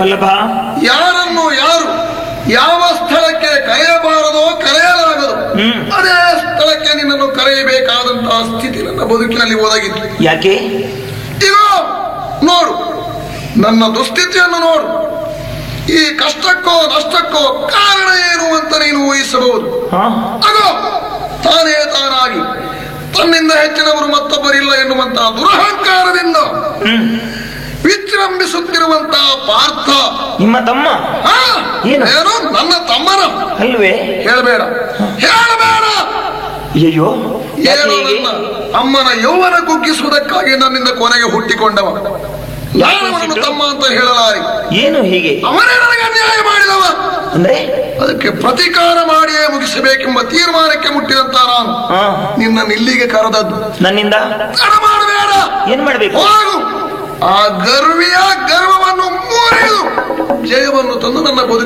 ವಲ್ಲಭ ಯಾರನ್ನು ಯಾರು ಯಾವ ಸ್ಥಳಕ್ಕೆ ಕರೆಯಬಾರದೋ ಕರೆಯಲಾಗದು ಹ್ಮ್. ಅದೇ ಸ್ಥಳಕ್ಕೆ ನಿನ್ನನ್ನು ಕರೆಯಬೇಕಾದಂತಹ ಸ್ಥಿತಿ ನನ್ನ ಬದುಕಿನಲ್ಲಿ ಒದಗಿತ್ತು ಯಾಕೆ ಈಗ ನೋಡು ನನ್ನ ದುಸ್ಥಿತಿಯನ್ನು ನೋಡು ಈ ಕಷ್ಟಕ್ಕೋ ನಷ್ಟಕ್ಕೋ ಕಾರಣ ಏನು ಅಂತ ನೀನು ಊಹಿಸಬಹುದು ಹಾ ಅಗೋ ತಾನೇ ತಾನಾಗಿ ತನ್ನಿಂದ ಹೆಚ್ಚಿನವರು ಮತ್ತೊಬ್ಬರಿಲ್ಲ ಎನ್ನುವಂತಹ ದುರಹಂಕಾರದಿಂದ ಹ್ಮ್ ವಿಜೃಂಭಿಸುತ್ತಿರುವಂತಹ ಪಾರ್ಥ ನಿಮ್ಮ ತಮ್ಮ ಆ, ಏನು? ಏನು ನನ್ನ ತಮ್ಮನ ಅಲ್ವೇ ಹೇಳಬೇಡ ಹೇಳಬೇಡ ಅಯ್ಯೋ ಯಾಕೆ ಏನು ಹೀಗೆ ನನ್ನ ಅಮ್ಮನ ಯೌವನ ಕುಗ್ಗಿಸುವುದಕ್ಕಾಗಿ ನನ್ನಿಂದ ಕೊನೆಗೆ ಹುಟ್ಟಿಕೊಂಡವ ನಾನು ಅವನನ್ನು ತಮ್ಮ ಅಂತ ಹೇಳಲಾರಿ ಏನು ಹೀಗೆ ಅವನೇ ನನಗೆ ಅನ್ಯಾಯ ಮಾಡಿದವ ಅಂದ್ರೆ ಅದಕ್ಕೆ ಪ್ರತೀಕಾರ ಮಾಡಿಯೇ ಮುಗಿಸಬೇಕೆಂಬ ತೀರ್ಮಾನಕ್ಕೆ ಮುಟ್ಟಿದಂತ ನಾನು ಹಾ ನಿನ್ನ ಇಲ್ಲಿಗೆ ಕರೆದದ್ದು ನನ್ನಿಂದ ತಡ ಮಾಡಬೇಡ ಏನ್ ಮಾಡ್ಬೇಕು ಹೋಗು ಆ ಗರ್ವಿಯ ಗರ್ವವನ್ನು ಮುರಿದು ಜಯವನ್ನು ತಂದು ನನ್ನ ಬದುಕು